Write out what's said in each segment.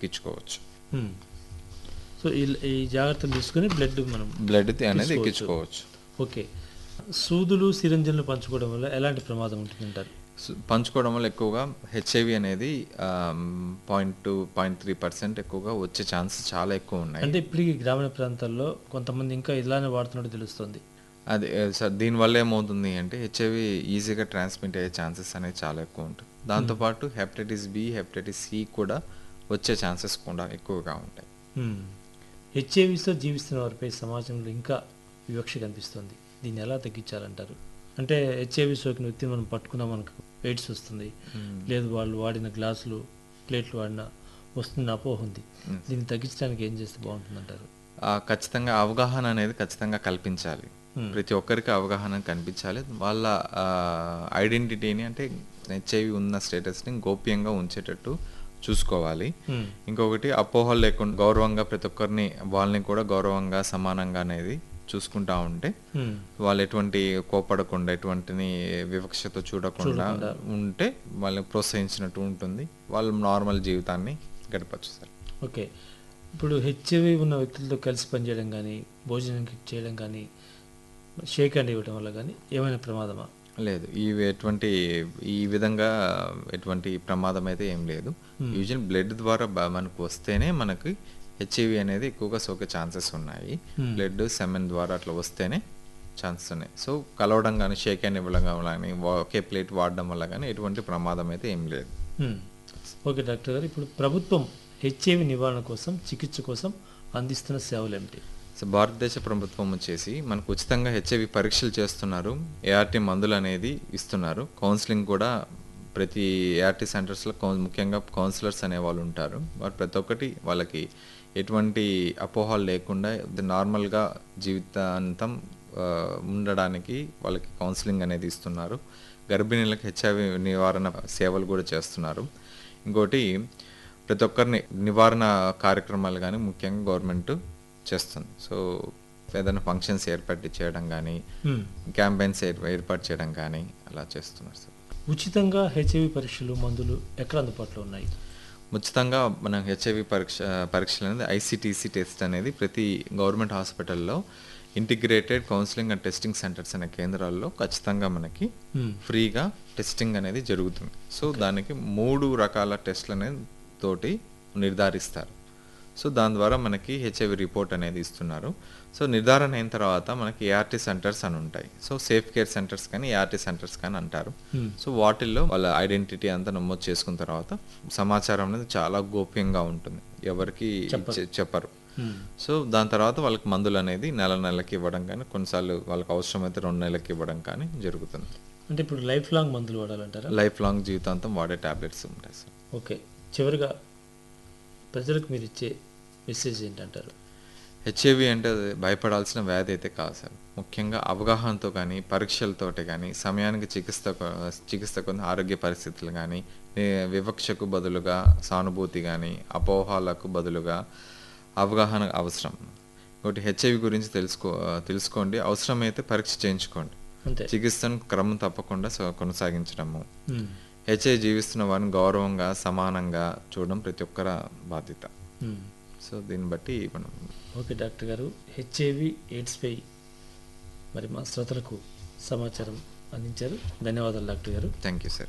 ఎక్కించుకోవచ్చు మ్మ్. So ఈ- ఈ జాగ్రత్తలు తీసుకుని బ్లడ్ మనం బ్లడ్ అనేది తీసుకోవచ్చు. ఎక్కించుకోవచ్చు ఓకే సూదులు సిరంజన్లు పంచుకోవడం వల్ల ఎలాంటి ప్రమాదం ఉంటుందంటారు సు- పంచుకోవడం వల్ల ఎక్కువగా హెచ్ఐవి అనేది point two point three percent ఎక్కువగా వచ్చే ఛాన్సెస్ చాలా ఎక్కువ ఉన్నాయి అంటే ఇప్పటికీ గ్రామీణ ప్రాంతాల్లో కొంతమంది ఇంకా ఇలానే వాడుతున్నట్టు తెలుస్తుంది అది ఆ, సార్ దీనివల్ల ఏమవుతుంది అంటే హెచ్ఐవి ఈజీగా ట్రాన్స్మిట్ అయ్యే ఛాన్సెస్ అనేది చాలా ఎక్కువ ఉంటుంది దాంతోపాటు హెపటైటిస్ బి హెపటైటిస్ సి కూడా వచ్చే ఛాన్సెస్ కూడా ఎక్కువగా ఉంటాయి హెచ్ఐవితో జీవిస్తున్న వారిపై సమాజంలో ఇంకా వివక్ష కనిపిస్తుంది దీన్ని ఎలా తగ్గించాలంటారు అంటే హెచ్ఐవి సోకిన వ్యక్తిని మనం పట్టుకున్నా మనకు ఎయిడ్స్ వస్తుంది లేదు వాళ్ళు వాడిన గ్లాసులు ప్లేట్లు వాడిన వస్తున్న అపోహ ఉంది దీన్ని తగ్గించడానికి ఏం చేస్తే బాగుంటుందంటారు ఆ, ఖచ్చితంగా అవగాహన అనేది ఖచ్చితంగా కల్పించాలి Hmm. ప్రతి ఒక్కరికి అవగాహన కనిపించాలి వాళ్ళ ఐడెంటిటీని అంటే హెచ్ఐవి ఉన్న స్టేటస్ని గోప్యంగా ఉంచేటట్టు చూసుకోవాలి Hmm. ఇంకొకటి అపోహలు లేకుండా గౌరవంగా ప్రతి ఒక్కరిని వాళ్ళని కూడా గౌరవంగా సమానంగా అనేది చూసుకుంటా ఉంటే Hmm. వాళ్ళు ఎటువంటి కోపడకుండా ఎటువంటిని వివక్షతో చూడకుండా ఉంటే వాళ్ళని ప్రోత్సహించినట్టు ఉంటుంది వాళ్ళు నార్మల్ జీవితాన్ని గడపచ్చు సార్ ఓకే ఇప్పుడు హెచ్ఐవి ఉన్న వ్యక్తులతో కలిసి పనిచేయడం కానీ భోజనం చేయడం కానీ షేక్ హ్యాండ్ ఇవ్వడం వల్ల కానీ ఏమైనా ప్రమాదమా లేదు ఇవి ఎటువంటి ఈ విధంగా ఎటువంటి ప్రమాదం అయితే ఏం లేదు యూజువల్ బ్లడ్ ద్వారా బ- మనకు వస్తేనే మనకి హెచ్ఐవి అనేది ఎక్కువగా సోకే ఛాన్సెస్ ఉన్నాయి బ్లడ్ సెమెన్ ద్వారా అట్లా వస్తేనే ఛాన్సెస్ ఉన్నాయి సో కలవడం కానీ షేక్ హ్యాండ్ ఇవ్వడం కానీ వా- ఒకే ప్లేట్ వాడడం వల్ల కానీ ఎటువంటి ప్రమాదం అయితే ఏం లేదు Hmm. ఓకే డాక్టర్ గారు ఇప్పుడు ప్రభుత్వం హెచ్ఐవి నివారణ కోసం చికిత్స కోసం అందిస్తున్న సేవలు ఏమిటి సో భారతదేశ ప్రభుత్వం వచ్చేసి మనకు ఉచితంగా హెచ్ఐవి పరీక్షలు చేస్తున్నారు ఏఆర్టీ మందులు అనేది ఇస్తున్నారు కౌన్సిలింగ్ కూడా ప్రతి ఏఆర్టీ సెంటర్స్లో కౌన్ ముఖ్యంగా కౌన్సిలర్స్ అనే వాళ్ళు ఉంటారు వారు ప్రతి ఒక్కటి వాళ్ళకి ఎటువంటి అపోహలు లేకుండా నార్మల్గా జీవితాంతం ఆ, ఉండడానికి వాళ్ళకి కౌన్సిలింగ్ అనేది ఇస్తున్నారు గర్భిణీలకు హెచ్ఐవి నివారణ సేవలు కూడా చేస్తున్నారు ఇంకోటి ప్రతి ఒక్కరిని నివారణ కార్యక్రమాలు కానీ ముఖ్యంగా గవర్నమెంట్ చేస్తుంది సో ఏదైనా ఫంక్షన్స్ ఏర్పాటు చేయడం కానీ Hmm. క్యాంపెయిన్స్ ఏర్పాటు చేయడం కానీ అలా చేస్తున్నారు సార్ ఉచితంగా హెచ్ఐవి పరీక్షలు మందులు ఎక్కడ అందుబాటులో ఉన్నాయి ఉచితంగా మనం హెచ్ఐవి పరీక్ష పరీక్షలు అనేది ఐసిటీసీ టెస్ట్ అనేది ప్రతి గవర్నమెంట్ హాస్పిటల్లో integrated counselling and testing centres అనే కేంద్రాల్లో ఖచ్చితంగా మనకి Hmm. ఫ్రీగా టెస్టింగ్ అనేది జరుగుతుంది సో దానికి మూడు రకాల టెస్ట్లు అనేది తోటి నిర్ధారిస్తారు సో దాని ద్వారా మనకి హెచ్ఐవి రిపోర్ట్ అనేది ఇస్తున్నారు సో నిర్ధారణ అయిన తర్వాత మనకి ఏఆర్టీ సెంటర్స్ అని ఉంటాయి సో సేఫ్ కేర్ సెంటర్స్ కానీ ఏఆర్టీ సెంటర్స్ కానీ అంటారు Hmm. సో వాటిల్లో వాళ్ళ ఐడెంటిటీ అంతా నమోదు చేసుకున్న తర్వాత సమాచారం అనేది చాలా గోప్యంగా ఉంటుంది ఎవరికి చె- చెప్పరు Hmm. సో దాని తర్వాత వాళ్ళకి మందులు అనేది నెల నెలకి ఇవ్వడం కానీ కొన్నిసార్లు వాళ్ళకి అవసరమైతే రెండు నెలలకి ఇవ్వడం కానీ జరుగుతుంది అంటే ఇప్పుడు లైఫ్ లాంగ్ మందులు వాడాలంటారా లైఫ్ లాంగ్ జీవితాంతం వాడే టాబ్లెట్స్ ఉంటాయి సార్ ఓకే చివరిగా ప్రజలకు మీరు ఇచ్చే మెసేజ్ ఏంటంటారు హెచ్ఐవి అంటే అది భయపడాల్సిన వ్యాధి అయితే కాదు సార్ ముఖ్యంగా అవగాహనతో కానీ పరీక్షలతోటి కానీ సమయానికి చికిత్స చికిత్స కొన్ని ఆరోగ్య పరిస్థితులు కానీ ని- వివక్షకు బదులుగా సానుభూతి కానీ అపోహాలకు బదులుగా అవగాహన అవసరం ఒకటి హెచ్ఐవి గురించి తెలుసుకో తెలుసుకోండి అవసరమైతే పరీక్ష చేయించుకోండి అంతే చికిత్సను క్రమం తప్పకుండా స- కొనసాగించడము Hmm. హెచ్ఐ జీవిస్తున్న వారిని గౌరవంగా సమానంగా చూడడం ప్రతి ఒక్కర బాధ్యత Hmm. సో దీన్ని బట్టి మనం ఓకే డాక్టర్ గారు హెచ్ఐవి ఎయిడ్స్పై మరి మా శ్రోతలకు సమాచారం అందించారు ధన్యవాదాలు డాక్టర్ గారు థ్యాంక్ యూ సార్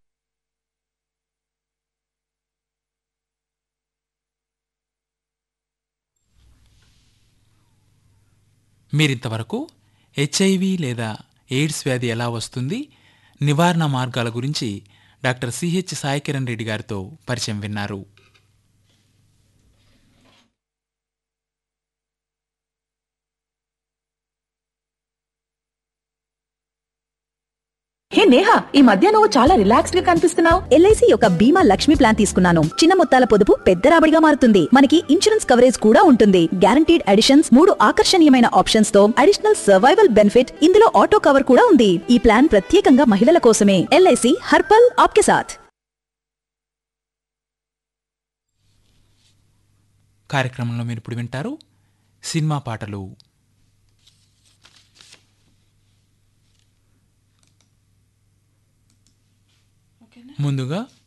మీరింతవరకు హెచ్ఐవి లేదా ఎయిడ్స్ వ్యాధి ఎలా వస్తుంది నివారణ మార్గాల గురించి డాక్టర్ సిహెచ్ సాయికిరణ్ రెడ్డి గారితో పరిచయం విన్నారు హే నేహా ఈ మధ్య నువ్వు చాలా రిలాక్స్డ్ గా కనిపిస్తున్నావు ఎల్ఐసి యొక్క బీమా లక్ష్మి ప్లాన్ తీసుకున్నాను చిన్న మొత్తాల పొదుపు పెద్ద రాబడిగా మారుతుంది మనకి ఇన్సూరెన్స్ కవరేజ్ కూడా ఉంటుంది గ్యారంటీడ్ అడిషన్స్ మూడు ఆకర్షణీయమైన ఆప్షన్స్ తో అడిషనల్ సర్వైవల్ బెనిఫిట్ ఇందులో ఆటో కవర్ కూడా ఉంది ఈ ప్లాన్ ప్రత్యేకంగా మహిళల కోసమే ఎల్ఐసి హర్పల్ ఆప్కే సాథ్ కార్యక్రమంలో మీరు ఇప్పుడు వింటారు సినిమా పాటలు ముందుగా